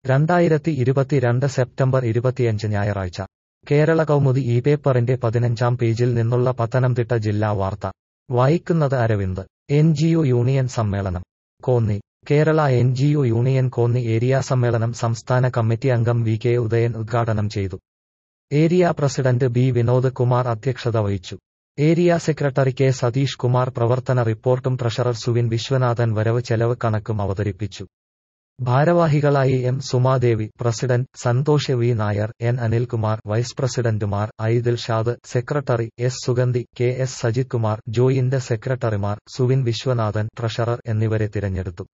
രണ്ടായിരത്തി ഇരുപത്തിരണ്ട് സെപ്റ്റംബർ ഇരുപത്തിയഞ്ച് ഞായറാഴ്ച കേരള കൗമുദി ഈ പേപ്പറിന്റെ പതിനഞ്ചാം പേജിൽ നിന്നുള്ള പത്തനംതിട്ട ജില്ലാ വാർത്ത വായിക്കുന്നത് Aravind N G O union സമ്മേളനം Konni Kerala N G O union Konni area സമ്മേളനം സംസ്ഥാന കമ്മിറ്റി അംഗം വി കെ ഉദയൻ ഉദ്ഘാടനം ചെയ്തു area president B Vinod Kumar അധ്യക്ഷത വഹിച്ചു area secretary K Satheesh Kumar പ്രവർത്തന റിപ്പോർട്ടും ട്രഷറർ സുവിൻ വിശ്വനാഥൻ വരവ് ചെലവ് കണക്കും അവതരിപ്പിച്ചു ഭാരവാഹികളായി M Sumadevi president Santhosh V Nair N Anilkumar vice പ്രസിഡന്റുമാർ I Dilshad secretary S Sugandhi K S Sajith Kumar joint സെക്രട്ടറിമാർ സുവിൻ വിശ്വനാഥൻ ട്രഷറർ എന്നിവരെ തിരഞ്ഞെടുത്തു